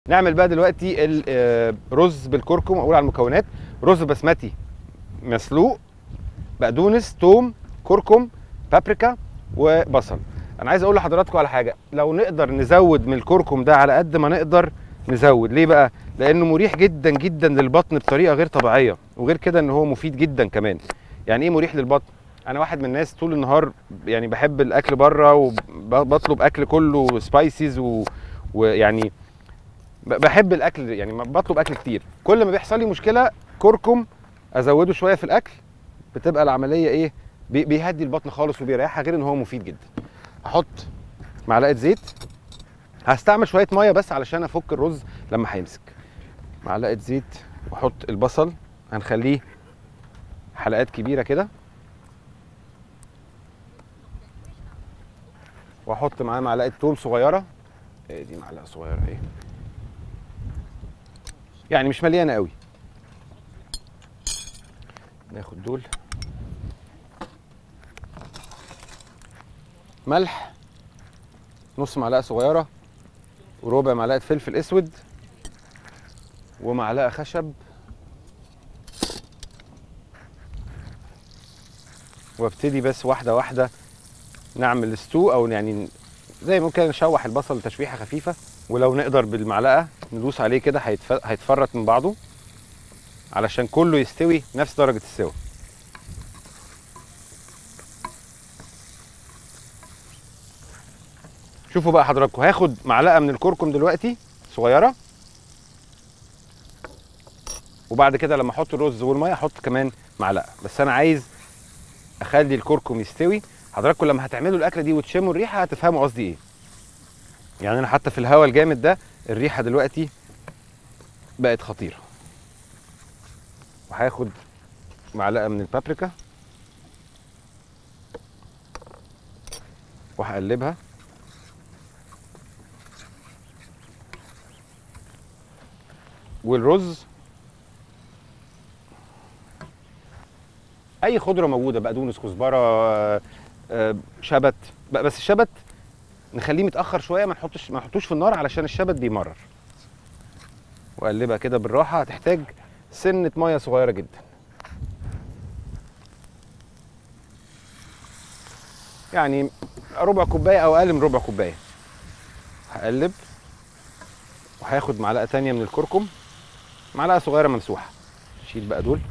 نعمل بقى دلوقتي الرز بالكركم اقول على المكونات رز بسمتي مسلوق بقدونس توم كركم بابريكا وبصل انا عايز اقول لحضراتكم على حاجه لو نقدر نزود من الكركم ده على قد ما نقدر نزود ليه بقى لانه مريح جدا جدا للبطن بطريقه غير طبيعيه وغير كده ان هو مفيد جدا كمان يعني ايه مريح للبطن انا واحد من الناس طول النهار يعني بحب الاكل بره وبطلب اكل كله سبايسيز و... ويعني ب- بحب الاكل يعني ما بطلب اكل كتير كل ما بيحصل لي مشكله كركم ازوده شويه في الاكل بتبقى العمليه ايه بي- بيهدي البطن خالص وبيريحها غير ان هو مفيد جدا هحط معلقه زيت هستعمل شويه ميه بس علشان افك الرز لما هيمسك معلقه زيت واحط البصل هنخليه حلقات كبيره كده واحط معاه معلقه توم صغيره إيه دي معلقه صغيره اهي يعني مش مليانه قوي ناخد دول ملح نص معلقه صغيره وربع معلقه فلفل اسود ومعلقه خشب وابتدي بس واحده واحده نعمل ستو او يعني زي ما ممكن نشوح البصل تشويحه خفيفه ولو نقدر بالمعلقه ندوس عليه كده هيتف- هيتفرط من بعضه علشان كله يستوي نفس درجه السوا شوفوا بقى حضراتكم هاخد معلقه من الكركم دلوقتي صغيره وبعد كده لما احط الرز والميه احط كمان معلقه بس انا عايز اخلي الكركم يستوي حضراتكم لما هتعملوا الاكله دي وتشموا الريحه هتفهموا قصدي ايه يعني انا حتى في الهواء الجامد ده الريحه دلوقتي بقت خطيره وهاخد معلقه من البابريكا وهقلبها والرز اي خضره موجوده بقدونس كزبره آه، آه، شبت ب- بس الشبت نخليه متاخر شويه ما نحطش ما نحطوش في النار علشان الشبت بيمرر واقلبها كده بالراحه هتحتاج سنه ميه صغيره جدا يعني ربع كوبايه او اقل من ربع كوبايه هقلب وهاخد معلقه تانية من الكركم معلقه صغيره ممسوحه شيل بقى دول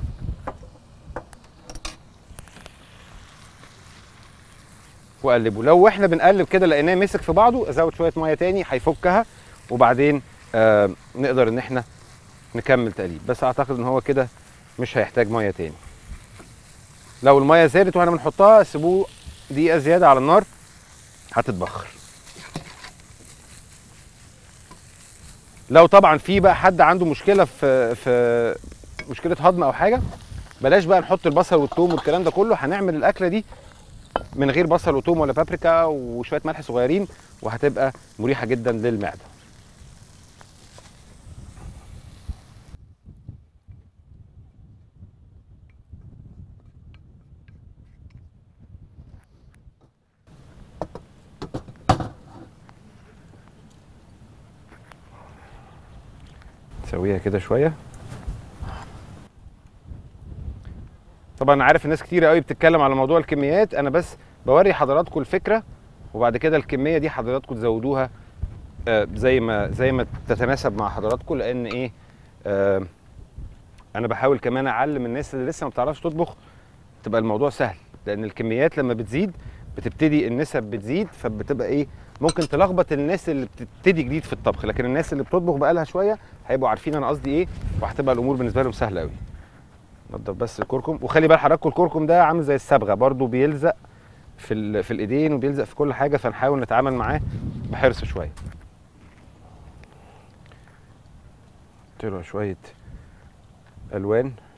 واقلبه لو احنا بنقلب كده لقيناه مسك في بعضه ازود شويه ميه تاني هيفكها وبعدين آه نقدر ان احنا نكمل تقليب بس اعتقد ان هو كده مش هيحتاج ميه تاني لو الميه زادت واحنا بنحطها سيبوه دقيقه زياده على النار هتتبخر لو طبعا في بقى حد عنده مشكله في في مشكله هضم او حاجه بلاش بقى نحط البصل والثوم والكلام ده كله هنعمل الاكله دي من غير بصل وثوم ولا بابريكا وشويه ملح صغيرين وهتبقى مريحه جدا للمعده نسويها كده شويه طبعا انا عارف الناس كتير قوي بتتكلم على موضوع الكميات انا بس بوري حضراتكم الفكره وبعد كده الكميه دي حضراتكم تزودوها آه، زي ما زي ما تتناسب مع حضراتكم لان ايه آه، انا بحاول كمان اعلم الناس اللي لسه ما بتعرفش تطبخ تبقى الموضوع سهل لان الكميات لما بتزيد بتبتدي النسب بتزيد فبتبقى ايه ممكن تلخبط الناس اللي بتبتدي جديد في الطبخ لكن الناس اللي بتطبخ بقالها شويه هيبقوا عارفين انا قصدي ايه وهتبقى الامور بالنسبه لهم سهله قوي نضف بس الكركم وخلي بال حضراتكم الكركم ده عامل زي الصبغه برضو بيلزق في ال- في الايدين وبيلزق في كل حاجه فنحاول نتعامل معاه بحرص شويه طلع شويه الوان